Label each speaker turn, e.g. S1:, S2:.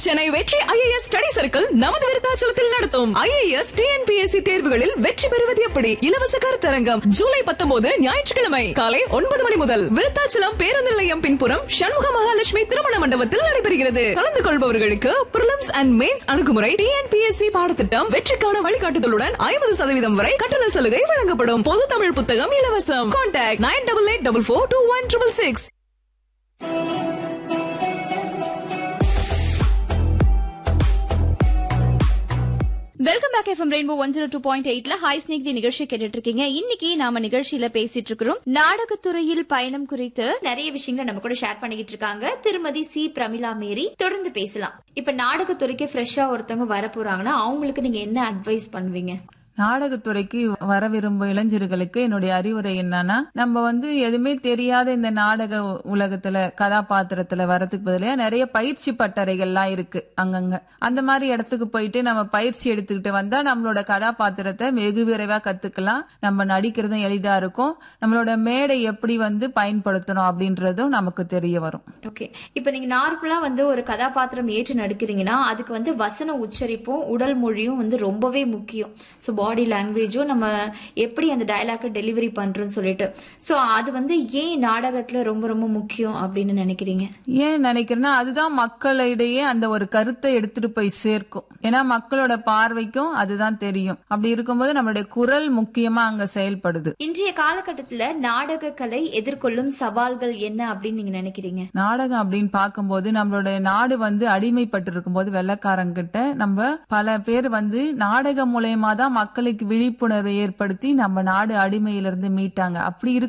S1: சென்னை வெற்றி IAS study circle நமது விருத்தாச்சலத்தில் நடத்தும் ஐஏஎஸ் டிஎன்பிஎஸ்சி தேர்வுகளில் வெற்றி பெறுவது எப்படி இலவச கருத்தரங்கம் ஜூலை பத்தொன்பது ஞாயிற்றுக்கிழமை காலை ஒன்பது மணி முதல் விருத்தாச்சலம் பேருந்து நிலையம் பின்புறம் சண்முக மகாலட்சுமி திருமண மண்டபத்தில் நடைபெறுகிறது கலந்து கொள்பவர்களுக்கு பிரிலிம்ஸ் அண்ட் மெயின்ஸ் அணுகுமுறை டிஎன்பிஎஸ்சி பாடத்திட்டம் வெற்றிக்கான வழிகாட்டுதலுடன் ஐம்பது சதவீதம் வரை கட்டண சலுகை வழங்கப்படும் பொது தமிழ் புத்தகம் இலவசம் contact nine double eight double four two one triple six
S2: welcome back FM rainbow one zero two point எயிட்ல ஹாய் ஸ்னேக் தி நிகழ்ச்சி கேட்டுட்டு இருக்கீங்க இன்னைக்கு நாம நிகழ்ச்சியில பேசிட்டு இருக்கிறோம் நாடகத்துறையில் பயணம் குறித்து
S3: நிறைய விஷயங்களை நம்ம கூட ஷேர் பண்ணிக்கிட்டு இருக்காங்க திருமதி சி பிரமிளா மேரி தொடர்ந்து பேசலாம் இப்ப நாடகத்துறைக்கு ஃப்ரெஷ்ஷா ஒருத்தவங்க வர போறாங்கன்னா அவங்களுக்கு நீங்க என்ன அட்வைஸ் பண்ணுவீங்க
S4: நாடகத்துறைக்கு வர விரும்பும் இளைஞர்களுக்கு என்னுடைய அறிவுரை என்னன்னா நம்ம வந்து எதுவுமே தெரியாத இந்த நாடக உ- உலகத்துல கதாபாத்திரத்துல வரதுக்கு பதிலாக நிறைய பயிற்சி பட்டறைகள்லாம் இருக்கு அங்கங்க அந்த மாதிரி இடத்துக்கு போயிட்டு நம்ம பயிற்சி எடுத்துக்கிட்டு வந்தா நம்மளோட கதாபாத்திரத்தை வெகு விரைவா கத்துக்கலாம் நம்ம நடிக்கிறதும் எளிதா இருக்கும் நம்மளோட மேடை எப்படி வந்து பயன்படுத்தணும் அப்படின்றதும் நமக்கு தெரிய வரும்
S3: ஓகே இப்ப நீங்க நார்மலா வந்து ஒரு கதாபாத்திரம் ஏற்று நடிக்கிறீங்கன்னா அதுக்கு வந்து வசன உச்சரிப்பும் உடல் மொழியும் வந்து ரொம்பவே முக்கியம் ஸோ பாடி லாங்குவேஜும் நம்ம எப்படி அந்த டயலாக்கை டெலிவரி பண்றோம்னு சொல்லிட்டு ஸோ அது வந்து ஏன் நாடகத்துல ரொம்ப ரொம்ப முக்கியம் அப்படின்னு நினைக்கிறீங்க
S4: ஏன் நினைக்கிறேன்னா அதுதான் மக்களிடையே அந்த ஒரு கருத்தை எடுத்துட்டு போய் சேர்க்கும் ஏன்னா மக்களோட பார்வைக்கும் அதுதான் தெரியும் அப்படி இருக்கும்போது நம்மளுடைய குரல் முக்கியமா அங்க செயல்படுது
S3: இன்றைய காலகட்டத்துல நாடக கலை எதிர்கொள்ளும் சவால்கள் என்ன அப்படின்னு நீங்க நினைக்கிறீங்க
S4: நாடகம் அப்படின்னு பார்க்கும்போது நம்மளோட நாடு வந்து அடிமைப்பட்டு இருக்கும்போது வெள்ளக்காரங்கிட்ட நம்ம பல பேர் வந்து நாடகம் மூலயமா தான் மக்களுக்கு விழிப்புணர்வை ஏற்படுத்தி நம்ம நாடு அடிமையிலிருந்து மீட்டாங்க அப்படி